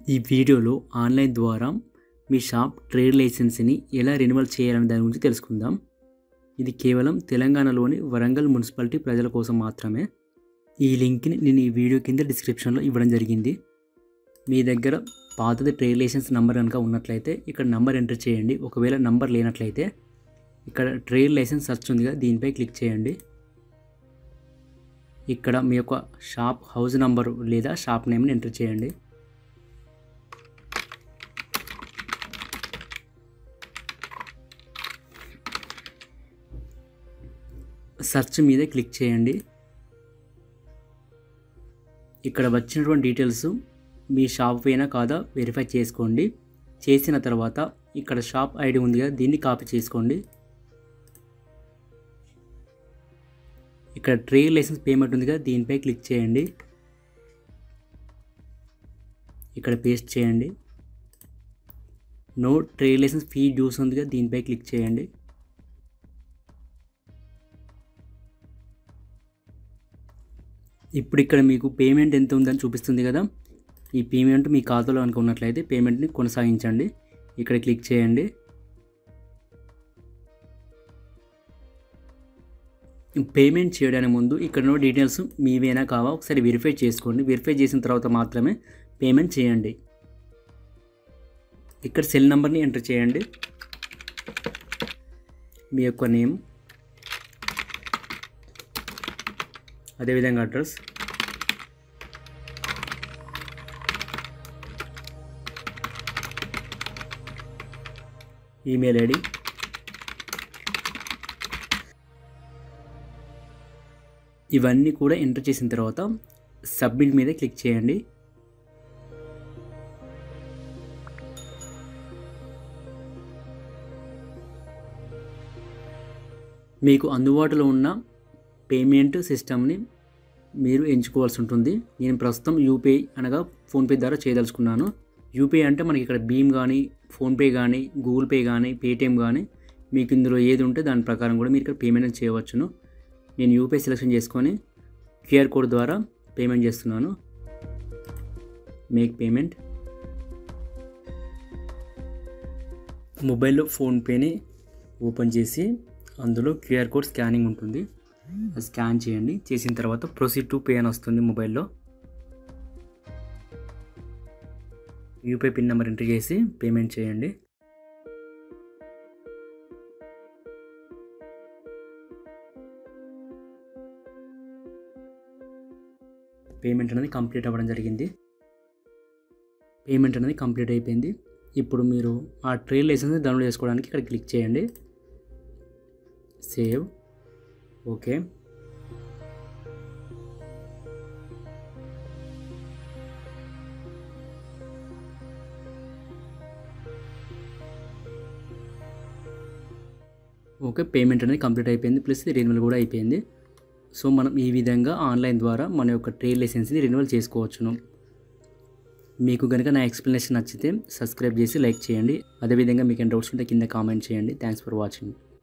ఈ వీడియోలో ఆన్లైన్ ద్వారా మీ షాప్ ట్రేడ్ లైసెన్స్ని ఎలా రెన్యువల్ చేయాలనే దాని గురించి తెలుసుకుందాం ఇది కేవలం తెలంగాణలోని వరంగల్ మున్సిపాలిటీ ప్రజల కోసం మాత్రమే ఈ లింక్ని నేను ఈ వీడియో కింద డిస్క్రిప్షన్లో ఇవ్వడం జరిగింది మీ దగ్గర పాతది ట్రేడ్ లైసెన్స్ నంబర్ కనుక ఉన్నట్లయితే ఇక్కడ నంబర్ ఎంటర్ చేయండి ఒకవేళ నంబర్ లేనట్లయితే ఇక్కడ ట్రేడ్ లైసెన్స్ సెర్చ్ ఉందిగా దీనిపై క్లిక్ చేయండి ఇక్కడ మీ యొక్క షాప్ హౌస్ నంబరు లేదా షాప్ నేమ్ని ఎంటర్ చేయండి సెర్చ్ మీద క్లిక్ చేయండి ఇక్కడ వచ్చినటువంటి డీటెయిల్స్ మీ షాప్ పైన కాదా వెరిఫై చేసుకోండి చేసిన తర్వాత ఇక్కడ షాప్ ఐడి ఉంది కదా దీన్ని కాపీ చేసుకోండి ఇక్కడ ట్రేడ్ లైసెన్స్ పేమెంట్ ఉంది కదా దీనిపై క్లిక్ చేయండి ఇక్కడ పేస్ట్ చేయండి no trade licence fee dues ఉంది కదా దీనిపై క్లిక్ చేయండి ఇప్పుడు ఇక్కడ మీకు పేమెంట్ ఎంత ఉందని చూపిస్తుంది కదా ఈ పేమెంట్ మీ ఖాతాలో కనుక ఉన్నట్లయితే పేమెంట్ని కొనసాగించండి ఇక్కడ క్లిక్ చేయండి పేమెంట్ చేయడానికి ముందు ఇక్కడ ఉన్న డీటెయిల్స్ మీవేనా కావా ఒకసారి వెరిఫై చేసుకోండి వెరిఫై చేసిన తర్వాత మాత్రమే పేమెంట్ చేయండి ఇక్కడ సెల్ నెంబర్ని ఎంటర్ చేయండి మీ యొక్క నేమ్ అదేవిధంగా అడ్రస్ ఈమెయిల్ ఐడి ఇవన్నీ కూడా ఎంటర్ చేసిన తర్వాత సబ్మిట్ మీద క్లిక్ చేయండి మీకు అందుబాటులో ఉన్న పేమెంట్ సిస్టమ్ని మీరు ఎంచుకోవాల్సి ఉంటుంది నేను ప్రస్తుతం యూపీఐ అనగా ఫోన్పే ద్వారా చేయదలుచుకున్నాను యూపీఐ అంటే మనకి ఇక్కడ భీమ్ కానీ ఫోన్పే కానీ గూగుల్ పే కానీ పేటిఎం కానీ మీకు ఇందులో ఏది ఉంటే దాని ప్రకారం కూడా మీరు ఇక్కడ పేమెంట్ చేయవచ్చును నేను యూపీఐ సెలెక్షన్ చేసుకొని క్యూఆర్ కోడ్ ద్వారా పేమెంట్ చేస్తున్నాను మేక్ పేమెంట్ మొబైల్లో ఫోన్పేని ఓపెన్ చేసి అందులో క్యూఆర్ కోడ్ స్కానింగ్ ఉంటుంది అది స్కాన్ చేయండి చేసిన తర్వాత ప్రొసీడ్ టు పే అని వస్తుంది మొబైల్లో యూపీఐ పిన్ నెంబర్ ఎంటర్ చేసి పేమెంట్ చేయండి పేమెంట్ అనేది కంప్లీట్ అవ్వడం జరిగింది పేమెంట్ అనేది కంప్లీట్ అయిపోయింది ఇప్పుడు మీరు ఆ ట్రేడ్ లైసెన్స్ డౌన్లోడ్ చేసుకోవడానికి ఇక్కడ క్లిక్ చేయండి సేవ్ ఓకే ఓకే పేమెంట్ అనేది కంప్లీట్ అయిపోయింది ప్లస్ రెన్యువల్ కూడా అయిపోయింది సో మనం ఈ విధంగా ఆన్లైన్ ద్వారా మన యొక్క ట్రేడ్ లైసెన్స్ని రెన్యువల్ చేసుకోవచ్చును మీకు కనుక నా ఎక్స్ప్లెనేషన్ నచ్చితే సబ్స్క్రైబ్ చేసి లైక్ చేయండి అదేవిధంగా మీకు ఏమైనా డౌట్స్ ఉంటే కింద కామెంట్ చేయండి థ్యాంక్స్ ఫర్ వాచింగ్